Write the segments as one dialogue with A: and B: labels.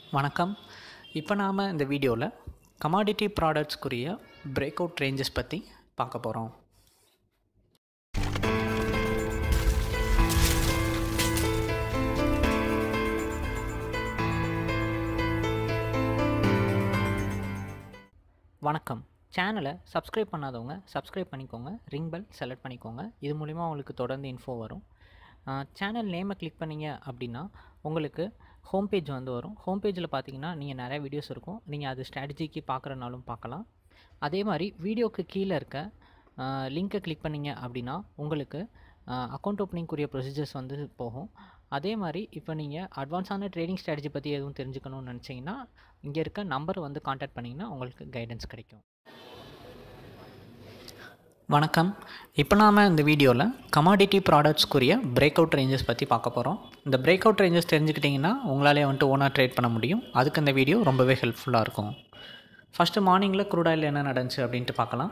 A: வணக்கம் இப்போ நாம் இந்த வீடியோவில் கமாடிட்டி ப்ராடக்ட்ஸ்க்குரிய பிரேக் அவுட் ரேஞ்சஸ் பற்றி பார்க்க போகிறோம் வணக்கம் சேனலை சப்ஸ்கிரைப் பண்ணாதவங்க சப்ஸ்கிரைப் பண்ணிக்கோங்க ரிங் பெல் செலக்ட் பண்ணிக்கோங்க இது மூலிமா உங்களுக்கு தொடர்ந்து இன்ஃபோ வரும் சேனல் நேமை கிளிக் பண்ணீங்க அப்படின்னா உங்களுக்கு ஹோம் பேஜ் வந்து வரும் ஹோம் பேஜில் பார்த்தீங்கன்னா நீங்கள் நிறைய வீடியோஸ் இருக்கும் நீங்கள் அது ஸ்ட்ராட்டஜிக்கு பார்க்குறனாலும் பார்க்கலாம் அதே மாதிரி வீடியோக்கு கீழே இருக்க லிங்க்கை கிளிக் பண்ணீங்க அப்படின்னா உங்களுக்கு அக்கௌண்ட் ஓப்பனிங்குரிய ப்ரொசீஜர்ஸ் வந்து போகும் அதே மாதிரி இப்போ நீங்கள் அட்வான்ஸான ட்ரேடிங் ஸ்ட்ராட்டஜி பற்றி எதுவும் தெரிஞ்சுக்கணும்னு நினச்சிங்கன்னா இங்கே இருக்க நம்பர் வந்து காண்டாக்ட் பண்ணிங்கன்னா உங்களுக்கு கைடன்ஸ் கிடைக்கும் வணக்கம் இப்போ நாம் இந்த வீடியோவில் கமாடிட்டி ப்ராடக்ட்ஸ்க்குரிய பிரேக் அவுட் ரேஞ்சஸ் பற்றி பார்க்க போகிறோம் இந்த பிரேக் அவுட் ரேஞ்சஸ் தெரிஞ்சுக்கிட்டிங்கன்னா உங்களாலே வந்துட்டு ஓனாக ட்ரேட் பண்ண முடியும் அதுக்கு இந்த வீடியோ ரொம்பவே ஹெல்ப்ஃபுல்லாக இருக்கும் ஃபஸ்ட்டு மார்னிங்கில் க்ரூட் ஆயில் என்ன நடந்துச்சு அப்படின்ட்டு பார்க்கலாம்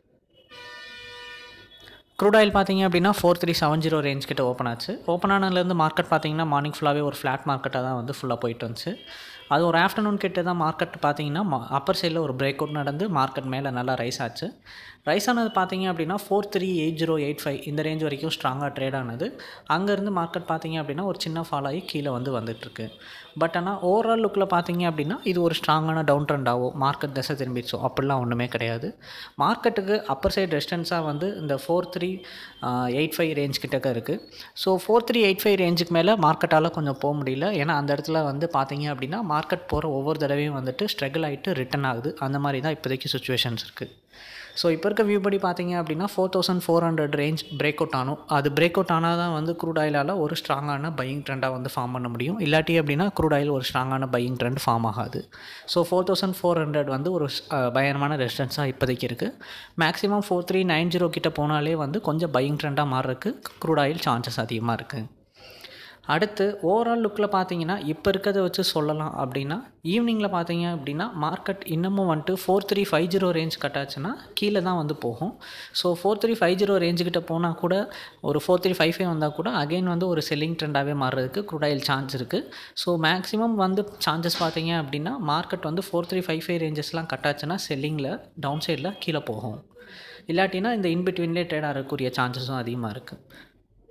A: க்ரூட் ஆயில் பார்த்தீங்க அப்படின்னா four three seven zero range கிட்ட ஓப்பன் ஆச்சு ஓப்பன் ஆனதுலேருந்து மார்க்கெட் பார்த்தீங்கன்னா மார்னிங் ஃபுல்லாகவே ஒரு ஃப்ளாட் மார்க்கெட்டாக தான் வந்து ஃபுல்லாக போயிட்டு வந்துச்சு அது ஒரு ஆஃப்டர்நூன் கிட்ட தான் மார்க்கெட் பார்த்தீங்கன்னா அப்பர் சைடில் ஒரு பிரேக் அவுட் நடந்து மார்க்கெட் மேலே நல்லா ரைஸ் ஆச்சு ரைஸ் ஆனது பார்த்தீங்க அப்படின்னா four three eight zero eight five இந்த ரேஞ்ச் வரைக்கும் ஸ்ட்ராங்காக ட்ரேட் ஆனது அங்கேருந்து மார்க்கெட் பார்த்தீங்க அப்படின்னா ஒரு சின்ன ஃபால் ஆகி கீழே வந்து வந்துட்டுருக்கு பட் ஆனால் ஓவரால் லுக்கில் பார்த்தீங்க அப்படின்னா இது ஒரு ஸ்ட்ராங்கான டவுன் ட்ரெண்டாவோ மார்க்கெட் தசை திரும்பிடுச்சோ அப்படிலாம் ஒன்றுமே கிடையாது மார்க்கெட்டுக்கு அப்பர் சைடு ரெஸ்டன்ஸாக வந்து இந்த four three eight five range கிட்டக்க இருக்குது so four three eight five ரேஞ்சுக்கு மேலே மார்க்கெட்டால் கொஞ்சம் போக முடியல ஏன்னா அந்த இடத்துல வந்து பார்த்தீங்க அப்படின்னா மார்க்கெட் போகிற ஒவ்வொரு தடவையும் வந்துட்டு ஸ்ட்ரகிள் ஆகிட்டு ரிட்டன் ஆகுது அந்த மாதிரி தான் இப்போதைக்கு சுச்சுவேஷன்ஸ் இருக்குது ஸோ இப்போ இருக்க வியூ படி பார்த்தீங்க அப்படின்னா four thousand four hundred range break out ஆனும் அது பிரேக் அவுட் ஆனால் தான் வந்து க்ரூட் ஆயிலால் ஒரு ஸ்ட்ராங்கான பையிங் ட்ரெண்டாக வந்து ஃபார்ம் பண்ண முடியும் இல்லாட்டி அப்படின்னா க்ரூட் ஆயில் ஒரு ஸ்ட்ராங்கான பையிங் ட்ரெண்ட் ஃபார்ம் ஆகாது so four thousand four hundred வந்து ஒரு பயங்கரமான ரெசிஸ்டன்ஸாக இப்போதைக்கு இருக்குது maximum four three nine zero கிட்ட போனாலே வந்து கொஞ்சம் பையிங் ட்ரெண்டாக மாறுறதுக்கு க்ரூட் ஆயில் சான்சஸ் அதிகமாக இருக்குது அடுத்து ஓவரால் லுக்கில் பார்த்தீங்கன்னா இப்போ இருக்கிறத வச்சு சொல்லலாம் அப்படின்னா ஈவினிங்கில் பார்த்தீங்க அப்படின்னா மார்க்கெட் இன்னமும் வந்துட்டு four three five zero range கட்டாச்சுன்னா கீழே தான் வந்து போகும் so four three five zero ரேஞ்சுக்கிட்ட போனால் கூட ஒரு ஃபோர் த்ரீ ஃபைவ் ஃபைவ் வந்தால் கூட அகைன் வந்து ஒரு செல்லிங் ட்ரெண்டாகவே மாறுறதுக்கு குரூடாயில் சான்ஸ் இருக்குது ஸோ மேக்ஸிமம் வந்து சான்சஸ் பார்த்தீங்க அப்படின்னா மார்க்கெட் வந்து ஃபோர் த்ரீ ஃபைவ் ஃபைவ் ரேஞ்சஸ்லாம் கட்டாச்சுன்னா செல்லிங்கில் டவுன் சைடில் கீழே போகும் இல்லாட்டினா இந்த இன்பிட்வீன்லேயே ட்ரேட் ஆகக்கூடிய சான்சஸும் அதிகமாக இருக்குது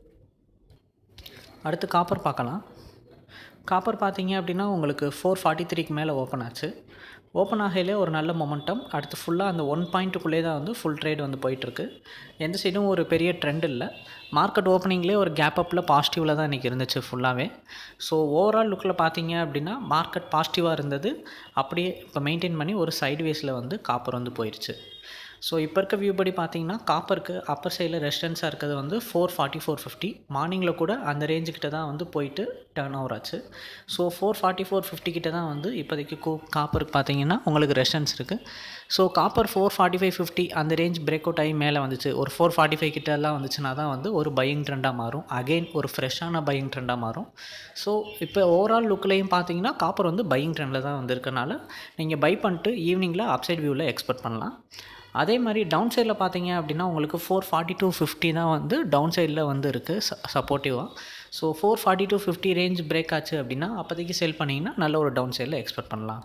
A: அடுத்து காப்பர் பார்க்கலாம் காப்பர் பார்த்தீங்க அப்படின்னா உங்களுக்கு ஃபோர் ஃபார்ட்டி த்ரீக்கு மேலே ஓப்பன் ஆச்சு ஓப்பன் ஆகையிலே ஒரு நல்ல மொமெண்டம் அடுத்து ஃபுல்லாக அந்த ஒன் பாயிண்ட்டுக்குள்ளே தான் வந்து ஃபுல் ட்ரேட் வந்து போயிட்டுருக்கு எந்த சைடும் ஒரு பெரிய ட்ரெண்ட் இல்லை மார்க்கெட் ஓப்பனிங்லேயே ஒரு கேப் அப்பில் பாசிட்டிவில் தான் இன்றைக்கி இருந்துச்சு ஃபுல்லாகவே ஸோ ஓவரால் லுக்கில் பார்த்தீங்க அப்படின்னா மார்க்கெட் பாசிட்டிவாக இருந்தது அப்படியே இப்போ மெயின்டைன் பண்ணி ஒரு சைட்வேஸில் வந்து காப்பர் வந்து போயிடுச்சு ஸோ இப்போ இருக்க வியூ படி பார்த்தீங்கன்னா காப்பருக்கு அப்பர் சைடில் ரெசிடென்ஸாக இருக்கிறது வந்து ஃபோர் ஃபார்ட்டி ஃபோர் ஃபிஃப்டி மார்னிங்கில் கூட அந்த ரேஞ்சுக்கிட்ட தான் வந்து போயிட்டு டர்ன் ஓவர் ஆச்சு so four forty four fifty கிட்ட தான் வந்து இப்போதைக்கு கோ காப்பருக்கு பார்த்தீங்கன்னா உங்களுக்கு ரெசிடென்ஸ் இருக்குது so copper four forty five fifty அந்த ரேஞ்ச் பிரேக் அவுட் ஆகி மேலே வந்துச்சு ஒரு ஃபோர் ஃபார்ட்டி ஃபைவ் கிட்டலாம் வந்துச்சுன்னா தான் வந்து ஒரு பையிங் ட்ரெண்டாக மாறும் அகெயின் ஒரு ஃப்ரெஷ்ஷான பையிங் ட்ரெண்டாக மாறும் ஸோ இப்போ ஓவரால் லுக்லேயும் பார்த்தீங்கன்னா காப்பர் வந்து பையிங் ட்ரெண்டில் தான் வந்திருக்கனால நீங்கள் பை பண்ணிட்டு ஈவினிங்கில் அப்சைட் வியூவில் எக்ஸ்பெக்ட் பண்ணலாம் அதே மாதிரி டவுன் சைடில் பார்த்தீங்க அப்படின்னா உங்களுக்கு ஃபோர் ஃபார்ட்டி டூ ஃபிஃப்டி தான் வந்து டவுன் சைடில் வந்து இருக்குது ச சப்போர்ட்டிவாக so four forty two fifty range break ஆச்சு அப்படின்னா அப்போதைக்கு செல் பண்ணிங்கன்னா நல்ல ஒரு டவுன் சைடில் எக்ஸ்பெக்ட் பண்ணலாம்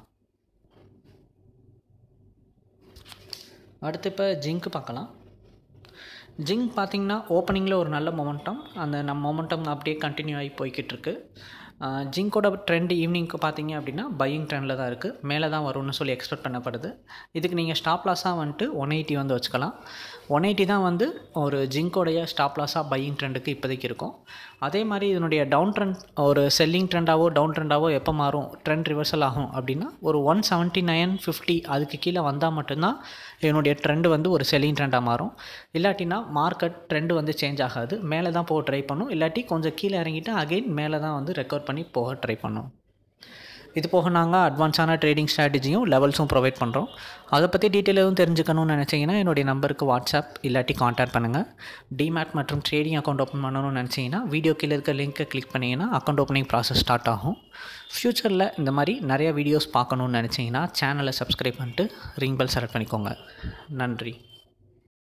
A: அடுத்து இப்போ ஜிங்க் பார்க்கலாம் ஜிங்க் பார்த்திங்கன்னா ஓப்பனிங்கில் ஒரு நல்ல மொமெண்டம் அந்த நம்ம மொமெண்டம் அப்படியே கண்டினியூ ஆகி போய்கிட்டு இருக்கு ஜிங்கோட ட்ரெண்ட் ஈவினிங்க்கு பார்த்தீங்க அப்படின்னா பையிங் ட்ரெண்டில் தான் இருக்குது மேலே தான் வரும்னு சொல்லி எக்ஸ்பெக்ட் பண்ணப்படுது இதுக்கு நீங்கள் ஸ்டாப் லாஸாக வந்துட்டு ஒன் எயிட்டி வந்து வச்சுக்கலாம் ஒன் எயிட்டி தான் வந்து ஒரு ஜிங்கோடைய ஸ்டாப் லாஸாக பையிங் ட்ரெண்டுக்கு இப்போதைக்கு இருக்கும் அதே மாதிரி இதனுடைய டவுன் ட்ரெண்ட் ஒரு செல்லிங் ட்ரெண்டாவோ டவுன் ட்ரெண்டாவோ எப்போ மாறும் ட்ரெண்ட் ரிவர்சல் ஆகும் அப்படின்னா ஒரு ஒன் செவன்ட்டி நைன் ஃபிஃப்டி அதுக்கு கீழே வந்தால் மட்டும்தான் என்னுடைய ட்ரெண்டு வந்து ஒரு செல்லிங் ட்ரெண்டாக மாறும் இல்லாட்டினா மார்க்கெட் ட்ரெண்டு வந்து சேஞ்ச் ஆகாது மேலே தான் போக ட்ரை பண்ணும் இல்லாட்டி கொஞ்சம் கீழே இறங்கிட்டு அகெயின் மேலே தான் வந்து ரெக்கவர் பண்ணி போக ட்ரை பண்ணும் இது போக நாங்கள் அட்வான்ஸான ட்ரேடிங் ஸ்ட்ராட்டஜியும் லெவல்ஸும் ப்ரொவைட் பண்ணுறோம் அதை பற்றி டீட்டெயில் எதுவும் தெரிஞ்சுக்கணும்னு நினச்சிங்கன்னா என்னுடைய நம்பருக்கு வாட்ஸ்அப் இல்லாட்டி காண்டாக்ட் பண்ணுங்கள் டிமேட் மற்றும் ட்ரேடிங் அக்கௌண்ட் ஓப்பன் பண்ணணும்னு நினச்சிங்கன்னா வீடியோ கீழே இருக்க லிங்க்கை கிளிக் பண்ணிங்கன்னா அக்கௌண்ட் ஓப்பனிங் ப்ராசஸ் ஸ்டார்ட் ஆகும் ஃப்யூச்சரில் இந்த மாதிரி நிறைய வீடியோஸ் பார்க்கணுன்னு நினச்சிங்கன்னா சேனலை சப்ஸ்கிரைப் பண்ணிட்டு ரிங் பெல் செலக்ட் பண்ணிக்கோங்க நன்றி